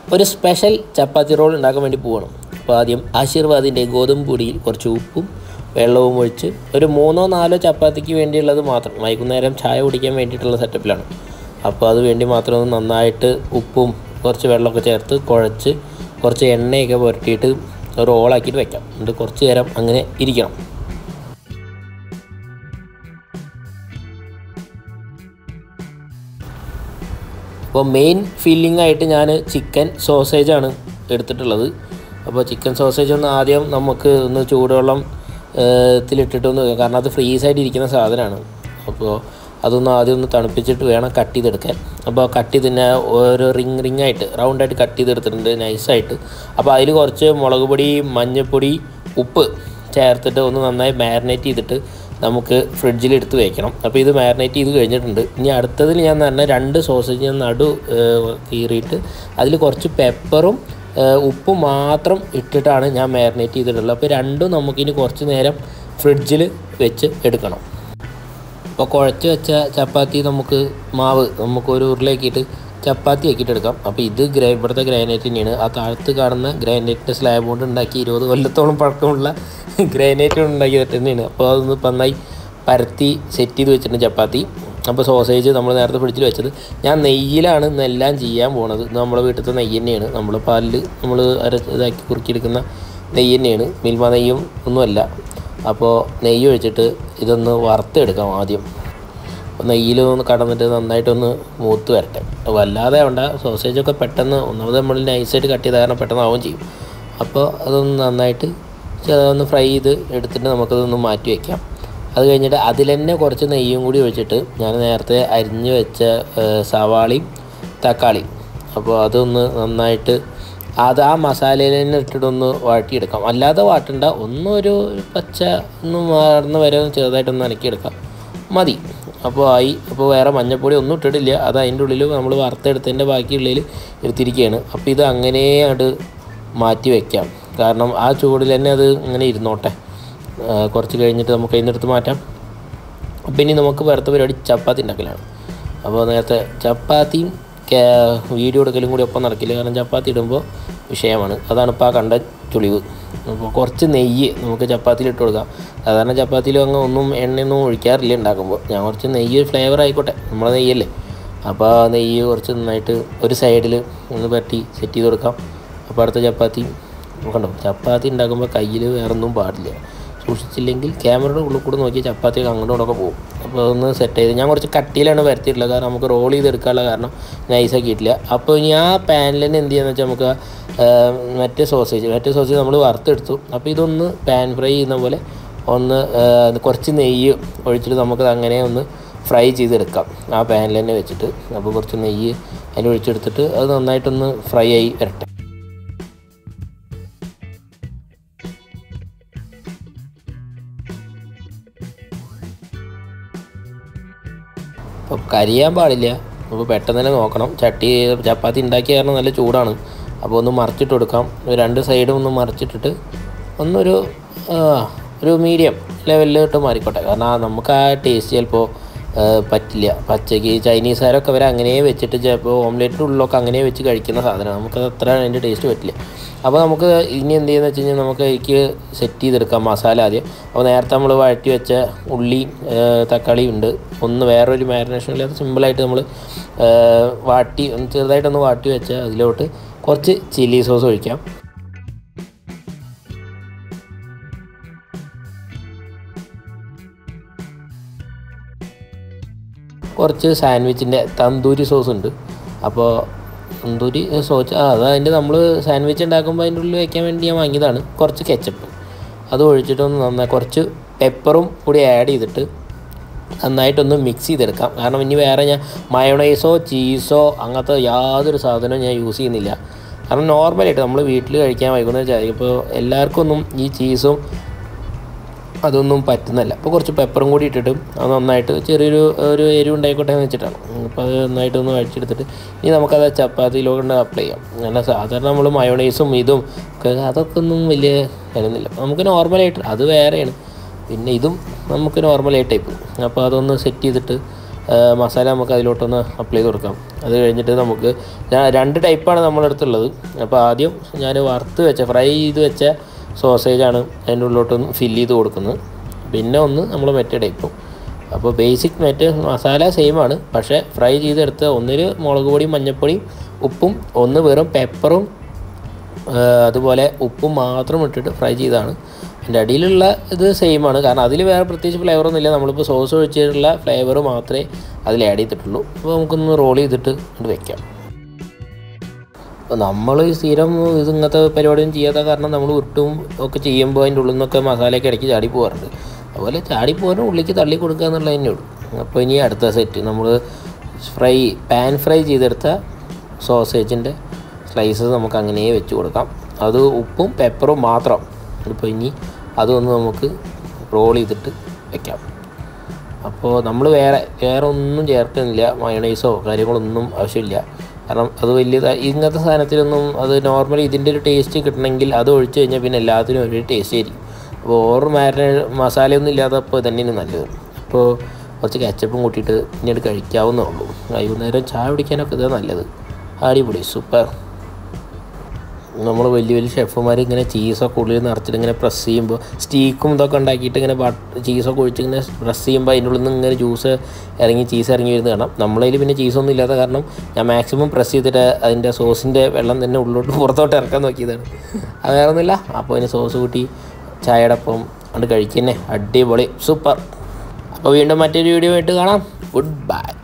ഒരു സ്പെഷ്യൽ ചപ്പാത്തി റോൾ ഉണ്ടാക്കാൻ വേണ്ടി പോകണം അപ്പോൾ ആദ്യം ആശീർവാദിൻ്റെ ഗോതമ്പ് പൊടിയിൽ കുറച്ച് ഉപ്പും വെള്ളവും ഒഴിച്ച് ഒരു മൂന്നോ നാലോ ചപ്പാത്തിക്ക് വേണ്ടിയുള്ളത് മാത്രം വൈകുന്നേരം ചായ കുടിക്കാൻ വേണ്ടിയിട്ടുള്ള സെറ്റപ്പിലാണ് അപ്പോൾ അത് വേണ്ടി മാത്രം ഒന്ന് നന്നായിട്ട് ഉപ്പും കുറച്ച് വെള്ളമൊക്കെ ചേർത്ത് കുഴച്ച് കുറച്ച് എണ്ണയൊക്കെ പുരട്ടിയിട്ട് റോളാക്കിയിട്ട് വെക്കാം എന്നിട്ട് കുറച്ച് നേരം അങ്ങനെ ഇരിക്കണം അപ്പോൾ മെയിൻ ഫില്ലിംഗ് ആയിട്ട് ഞാൻ ചിക്കൻ സോസേജാണ് എടുത്തിട്ടുള്ളത് അപ്പോൾ ചിക്കൻ സോസേജ് ഒന്ന് ആദ്യം നമുക്ക് ഒന്ന് ചൂടുവെള്ളം ത്തിലിട്ടിട്ട് ഒന്ന് കാരണം അത് ഫ്രീസായിട്ട് ഇരിക്കുന്ന സാധനമാണ് അപ്പോൾ അതൊന്ന് ആദ്യം ഒന്ന് തണുപ്പിച്ചിട്ട് വേണം കട്ട് ചെയ്തെടുക്കാൻ അപ്പോൾ കട്ട് ചെയ്ത് തന്നെ ഓരോ റിങ് റിങ് ആയിട്ട് റൗണ്ടായിട്ട് കട്ട് ചെയ്തെടുത്തിട്ടുണ്ട് നൈസായിട്ട് അപ്പോൾ അതിൽ കുറച്ച് മുളക് പൊടി മഞ്ഞൾപ്പൊടി ഉപ്പ് ചേർത്തിട്ട് ഒന്ന് നന്നായി മാരിനേറ്റ് ചെയ്തിട്ട് നമുക്ക് ഫ്രിഡ്ജിൽ എടുത്ത് വെക്കണം അപ്പോൾ ഇത് മാരിനേറ്റ് ചെയ്ത് കഴിഞ്ഞിട്ടുണ്ട് ഇനി അടുത്തതിൽ ഞാൻ പറഞ്ഞ രണ്ട് സോസേജ് ഞാൻ നടു ഏഹ്, കീറിയിട്ട് അതിൽ കുറച്ച് പെപ്പറും ഏഹ്, ഉപ്പും മാത്രം ഇട്ടിട്ടാണ് ഞാൻ മാരിനേറ്റ് ചെയ്തിട്ടുള്ളത് അപ്പോൾ രണ്ടും നമുക്കിനി കുറച്ച് നേരം ഫ്രിഡ്ജിൽ വെച്ച് എടുക്കണം അപ്പോൾ കുഴച്ച് വെച്ച ചപ്പാത്തി നമുക്ക് മാവ് നമുക്ക് ഒരു ഉരുളയാക്കിയിട്ട് ചപ്പാത്തി ആക്കിയിട്ട് എടുക്കാം അപ്പോൾ ഇത് ഗ്രേ ഇവിടുത്തെ ഗ്രാനൈറ്റ് തന്നെയാണ് ആ താഴത്ത് കാണുന്ന ഗ്രാനൈറ്റിൻ്റെ സ്ലാബ് കൊണ്ട് ഉണ്ടാക്കി ഇരുപത് കൊല്ലത്തോളം പഴക്കമുള്ള ഗ്രാനൈറ്റ് കൊണ്ട് ഉണ്ടാക്കിയത് തന്നെയാണ് അപ്പോൾ അതൊന്ന് നന്നായി പരത്തി സെറ്റ് ചെയ്ത് വെച്ചിട്ടുണ്ട് ചപ്പാത്തി അപ്പോൾ സോസേജ് നമ്മൾ നേരത്തെ ഫ്രിഡ്ജിൽ വെച്ചത് ഞാൻ നെയ്യിലാണ് ഇന്നെല്ലാം ചെയ്യാൻ പോണത് ഇത് നമ്മുടെ വീട്ടിലത്തെ നെയ്യ് തന്നെയാണ് നമ്മൾ പാലിൽ നമ്മൾ അര ഇതാക്കി കുറുക്കിയെടുക്കുന്ന നെയ്യ് തന്നെയാണ് മിൽമ നെയ്യും ഒന്നുമല്ല അപ്പോൾ നെയ്യ് ഒഴിച്ചിട്ട് ഇതൊന്ന് വറുത്തെടുക്കാം ആദ്യം അപ്പോൾ നെയ്യിൽ ഒന്ന് കടന്നിട്ട് നന്നായിട്ടൊന്ന് മൂത്ത് വരട്ടെ വല്ലാതെ വേണ്ട സോസേജൊക്കെ പെട്ടെന്ന് ഒന്നാമത് നമ്മൾ നൈസായിട്ട് കട്ട് ചെയ്ത കാരണം പെട്ടെന്ന് ആവുകയും ചെയ്യും അപ്പോൾ അതൊന്ന് നന്നായിട്ട് ഒന്ന് ഫ്രൈ ചെയ്ത് എടുത്തിട്ട് നമുക്കതൊന്ന് മാറ്റി വയ്ക്കാം അത് കഴിഞ്ഞിട്ട് അതിൽ തന്നെ കുറച്ച് നെയ്യും കൂടി ഒഴിച്ചിട്ട് ഞാൻ നേരത്തെ അരിഞ്ഞ് വെച്ച ഏഹ്, സവാളയും തക്കാളിയും അപ്പോൾ അതൊന്ന് നന്നായിട്ട് അത് ആ മസാലയിൽ തന്നെ ഇട്ടിട്ടൊന്ന് വാട്ടിയെടുക്കാം അല്ലാതെ വാട്ടണ്ട ഒന്നൊരു പച്ച ഒന്ന് മാറുന്ന വരെ ഒന്ന് ചെറുതായിട്ടൊന്ന് അനക്കിയെടുക്കാം മതി അപ്പോൾ ആയി അപ്പോൾ വേറെ മഞ്ഞപ്പൊടി ഒന്നും ഇട്ടിട്ടില്ല അത് അതിൻ്റെ ഉള്ളിൽ നമ്മൾ വറുത്തെടുത്തതിൻ്റെ ബാക്കിയുള്ളതിൽ എടുത്തിരിക്കുകയാണ് അപ്പോൾ ഇത് അങ്ങനെ അങ്ങോട്ട് മാറ്റി വയ്ക്കാം കാരണം ആ ചൂടിൽ തന്നെ അത് ഇങ്ങനെ ഇരുന്നോട്ടെ ആ, കുറച്ച് കഴിഞ്ഞിട്ട് നമുക്ക് അതിൻ്റെ അടുത്ത് മാറ്റാം അപ്പോൾ ഇനി നമുക്ക് വേറത്തെ പരിപാടി ചപ്പാത്തി ഉണ്ടാക്കലാണ് അപ്പോൾ നേരത്തെ ചപ്പാത്തിയും കേ- വീഡിയോ എടുക്കലും കൂടി ഒപ്പം നടക്കില്ല കാരണം ചപ്പാത്തി ഇടുമ്പോൾ വിഷയമാണ് അതാണ് ഇപ്പോൾ ആ കണ്ട ചുളിവ് അപ്പോൾ കുറച്ച് നെയ്യ് നമുക്ക് ചപ്പാത്തിയിൽ ഇട്ട് കൊടുക്കാം സാധാരണ ചപ്പാത്തിയിലും അങ്ങ് ഒന്നും എണ്ണയൊന്നും ഒഴിക്കാറില്ല ഉണ്ടാക്കുമ്പോൾ ഞാൻ കുറച്ച് നെയ്യ് ഫ്ലേവർ ആയിക്കോട്ടെ നമ്മളെ നെയ്യല്ലേ അപ്പോൾ ആ നെയ്യ് കുറച്ച് നന്നായിട്ട് ഒരു സൈഡിൽ ഒന്ന് പറ്റി സെറ്റ് ചെയ്ത് കൊടുക്കാം അപ്പോൾ അടുത്ത ചപ്പാത്തി കണ്ടോ ചപ്പാത്തി ഉണ്ടാക്കുമ്പോൾ കയ്യിൽ വേറൊന്നും പാടില്ല സൂക്ഷിച്ചില്ലെങ്കിൽ ക്യാമറയുടെ ഉള്ളിൽ കൂടെ നോക്കി ചപ്പാത്തിയൊക്കെ അങ്ങോട്ടും ഇങ്ങോട്ടൊക്കെ പോകും അപ്പോൾ ഒന്ന് സെറ്റ് ചെയ്ത് ഞാൻ കുറച്ച് കട്ടിയിലാണ് വരുത്തിയിട്ടുള്ളത് കാരണം നമുക്ക് റോൾ ചെയ്തെടുക്കാനുള്ള കാരണം നൈസാക്കിയിട്ടില്ല അപ്പോൾ ഇനി ആ പാനിൽ തന്നെ എന്ത് ചെയ്യാന്ന് വെച്ചാൽ നമുക്ക് ആ, മറ്റേ സോസേജ് മറ്റേ സോസേജ് നമ്മൾ വറുത്തെടുത്തു അപ്പോൾ ഇതൊന്ന് പാൻ ഫ്രൈ ചെയ്യുന്ന പോലെ ഒന്ന് ആ, കുറച്ച് നെയ്യ് ഒഴിച്ചിട്ട് നമുക്കത് അങ്ങനെ ഒന്ന് ഫ്രൈ ചെയ്തെടുക്കാം ആ പാനിൽ തന്നെ വെച്ചിട്ട് അപ്പോൾ കുറച്ച് നെയ്യ് അതിൽ ഒഴിച്ചെടുത്തിട്ട് അത് നന്നായിട്ടൊന്ന് ഫ്രൈ ആയി വരട്ടെ അപ്പോൾ കരിയാൻ പാടില്ല അപ്പോൾ പെട്ടെന്ന് തന്നെ നോക്കണം ചട്ടി ചപ്പാത്തി ഉണ്ടാക്കിയ കാരണം നല്ല ചൂടാണ് അപ്പോൾ ഒന്ന് മറിച്ചിട്ട് കൊടുക്കാം ഒരു രണ്ട് സൈഡും ഒന്ന് മറിച്ചിട്ടിട്ട് ഒന്നൊരു ആ, ഒരു മീഡിയം ലെവലിലോട്ട് മാറിക്കോട്ടെ കാരണം ആ നമുക്ക് ആ ടേസ്റ്റ് ചിലപ്പോൾ പറ്റില്ല പച്ചയ്ക്ക് ചൈനീസുകാരൊക്കെ അവർ അങ്ങനെ വെച്ചിട്ട് ചിലപ്പോൾ ഓംലേറ്റിൻ്റെ ഉള്ളിലൊക്കെ അങ്ങനെ വെച്ച് കഴിക്കുന്ന സാധനമാണ് നമുക്കത് അത്ര അതിൻ്റെ ടേസ്റ്റ് പറ്റില്ല അപ്പോൾ നമുക്ക് ഇനി എന്ത് ചെയ്യുന്നത് വെച്ച് കഴിഞ്ഞാൽ നമുക്ക് അതിലേക്ക് സെറ്റ് ചെയ്തെടുക്കാം മസാല ആദ്യം അപ്പോൾ നേരത്തെ നമ്മൾ വഴറ്റി വെച്ച ഉള്ളി തക്കാളി ഉണ്ട് ഒന്ന് വേറൊരു മാരിനേഷൻ ഇല്ലാത്ത സിമ്പിളായിട്ട് നമ്മൾ വാട്ടി ഒന്ന് ചെറുതായിട്ടൊന്ന് വാട്ടി വെച്ച അതിലോട്ട് കുറച്ച് ചില്ലി സോസ് ഒഴിക്കാം കുറച്ച് സാൻഡ്വിച്ചിൻ്റെ തന്തൂരി സോസ് ഉണ്ട് അപ്പോൾ തന്തൂരി സോസ് ആ അത് അതിൻ്റെ നമ്മൾ സാൻഡ്വിച്ച് ഉണ്ടാക്കുമ്പോൾ അതിൻ്റെ ഉള്ളിൽ വെക്കാൻ വേണ്ടി ഞാൻ വാങ്ങിയതാണ് കുറച്ച് കെച്ചപ്പ് അത് ഒഴിച്ചിട്ടൊന്ന് നന്നായി കുറച്ച് പെപ്പറും കൂടി ആഡ് ചെയ്തിട്ട് നന്നായിട്ടൊന്ന് മിക്സ് ചെയ്തെടുക്കാം കാരണം ഇനി വേറെ ഞാൻ മയോണൈസോ ചീസോ അങ്ങനത്തെ യാതൊരു സാധനവും ഞാൻ യൂസ് ചെയ്യുന്നില്ല കാരണം നോർമലായിട്ട് നമ്മൾ വീട്ടിൽ കഴിക്കാൻ വൈകുന്നേരം ചായ ഇപ്പോൾ എല്ലാവർക്കും ഒന്നും ഈ ചീസും അതൊന്നും പറ്റുന്നില്ല അപ്പോൾ കുറച്ച് പെപ്പറും കൂടി ഇട്ടിട്ട് അത് നന്നായിട്ട് ചെറിയൊരു ഒരു എരിവ് ഉണ്ടായിക്കോട്ടെ എന്ന് വെച്ചിട്ടാണ് അപ്പോൾ അത് നന്നായിട്ടൊന്ന് കഴിച്ചെടുത്തിട്ട് ഇനി നമുക്കത് ചപ്പാത്തിയിലോട്ട് അപ്ലൈ ചെയ്യാം അങ്ങനെ സാധാരണ നമ്മൾ മയോണൈസും ഇതും ഒക്കെ അതൊക്കെ ഒന്നും വലിയ വരുന്നില്ല നമുക്ക് നോർമലായിട്ട് അത് വേറെയാണ് പിന്നെ ഇതും നമുക്ക് നോർമലായിട്ട് ടൈപ്പ് അപ്പോൾ അതൊന്ന് സെറ്റ് ചെയ്തിട്ട് മസാല നമുക്ക് അതിലോട്ടൊന്ന് അപ്ലൈ ചെയ്ത് കൊടുക്കാം അത് കഴിഞ്ഞിട്ട് നമുക്ക് ഞാൻ രണ്ട് ടൈപ്പാണ് നമ്മളടുത്തുള്ളത് അപ്പോൾ ആദ്യം ഞാൻ വറുത്ത് വെച്ച ഫ്രൈ ചെയ്ത് വെച്ച സോസേജാണ് അതിൻ്റെ ഉള്ളിലോട്ടൊന്ന് ഫില്ല് ചെയ്ത് കൊടുക്കുന്നത് പിന്നെ ഒന്ന് നമ്മൾ മറ്റേ ടൈപ്പും അപ്പോൾ ബേസിക് മറ്റേ മസാല സെയിം ആണ് പക്ഷേ ഫ്രൈ ചെയ്തെടുത്ത ഒന്നിൽ മുളക് പൊടിയും മഞ്ഞൾപ്പൊടിയും ഉപ്പും ഒന്ന് വെറും പെപ്പറും അതുപോലെ ഉപ്പും മാത്രം ഇട്ടിട്ട് ഫ്രൈ ചെയ്താണ് അതിൻ്റെ അടിയിലുള്ള ഇത് സെയിം ആണ് കാരണം അതിൽ വേറെ പ്രത്യേകിച്ച് ഫ്ലേവറൊന്നും ഇല്ല നമ്മളിപ്പോൾ സോസ് ഒഴിച്ചിട്ടുള്ള ഫ്ലേവർ മാത്രമേ അതിൽ ആഡ് ചെയ്തിട്ടുള്ളൂ അപ്പോൾ നമുക്കൊന്ന് റോൾ ചെയ്തിട്ട് ഇത് വെക്കാം അപ്പോൾ നമ്മൾ ഈ സ്ഥിരം ഇത് ഇങ്ങനത്തെ പരിപാടിയൊന്നും ചെയ്യാത്ത കാരണം നമ്മൾ ഉരുട്ടും ഒക്കെ ചെയ്യുമ്പോൾ അതിൻ്റെ ഉള്ളിൽ നിന്നൊക്കെ മസാലയൊക്കെ ഇടയ്ക്ക് ചാടി പോകാറുണ്ട് അതുപോലെ ചാടി പോകാൻ ഉള്ളിലേക്ക് തള്ളി കൊടുക്കുക എന്നുള്ളത് തന്നെ ഉള്ളൂ അപ്പോൾ ഇനി അടുത്ത സെറ്റ് നമ്മൾ ഫ്രൈ പാൻ ഫ്രൈ ചെയ്തെടുത്ത സോസേജിൻ്റെ സ്ലൈസസ് നമുക്ക് അങ്ങനെ വെച്ച് കൊടുക്കാം അത് ഉപ്പും പെപ്പറും മാത്രം ഇപ്പോൾ ഇനി അതൊന്ന് നമുക്ക് റോൾ ചെയ്തിട്ട് വെക്കാം അപ്പോൾ നമ്മൾ വേറെ വേറെ ഒന്നും ചേർക്കുന്നില്ല മയണൈസോ കാര്യങ്ങളൊന്നും ആവശ്യമില്ല കാരണം അത് വലിയ ഇങ്ങനത്തെ സാധനത്തിലൊന്നും അത് നോർമലി ഇതിൻ്റെ ഒരു ടേസ്റ്റ് കിട്ടണമെങ്കിൽ അത് ഒഴിച്ച് കഴിഞ്ഞാൽ പിന്നെ എല്ലാത്തിനും ഒരു ടേസ്റ്റ് ആയിരിക്കും അപ്പോൾ ഓവർ മാരിനേ മസാലയൊന്നും ഇല്ലാത്തപ്പോൾ തന്നെയാണ് നല്ലത് അപ്പോൾ കുറച്ച് കച്ചപ്പും കൂട്ടിയിട്ട് പിന്നീട് കഴിക്കാവുന്നേ ഉള്ളൂ വൈകുന്നേരം ചായ കുടിക്കാനൊക്കെ ഇതാണ് നല്ലത് അടിപൊളി സൂപ്പർ നമ്മൾ വലിയ വലിയ ഷെഫുമാർ ഇങ്ങനെ ചീസൊക്കെ ഉള്ളിൽ നിറച്ചിട്ട് ഇങ്ങനെ പ്രസ് ചെയ്യുമ്പോൾ സ്റ്റീക്കും ഇതൊക്കെ ഉണ്ടാക്കിയിട്ട് ഇങ്ങനെ ചീസൊക്കെ ഒഴിച്ച് ഇങ്ങനെ പ്രസ് ചെയ്യുമ്പോൾ അതിൻ്റെ ഉള്ളിൽ നിന്ന് ഇങ്ങനെ ജ്യൂസ് ഇറങ്ങി ചീസ് ഇറങ്ങി വരുന്നത് കാണാം നമ്മളതിൽ പിന്നെ ചീസൊന്നും ഇല്ലാത്ത കാരണം ഞാൻ മാക്സിമം പ്രസ് ചെയ്തിട്ട് അതിൻ്റെ സോസിൻ്റെ വെള്ളം തന്നെ ഉള്ളിലോട്ട് പുറത്തോട്ട് ഇറക്കാൻ നോക്കിയതാണ് അത് വേറെ ഒന്നുമില്ല അപ്പോൾ അതിന് സോസ് കൂട്ടി ചായയുടെ ഒപ്പം അത് കഴിക്കുന്നേ അടിപൊളി സൂപ്പർ അപ്പോൾ വീണ്ടും മറ്റൊരു വീഡിയോ ആയിട്ട് കാണാം ഗുഡ് ബൈ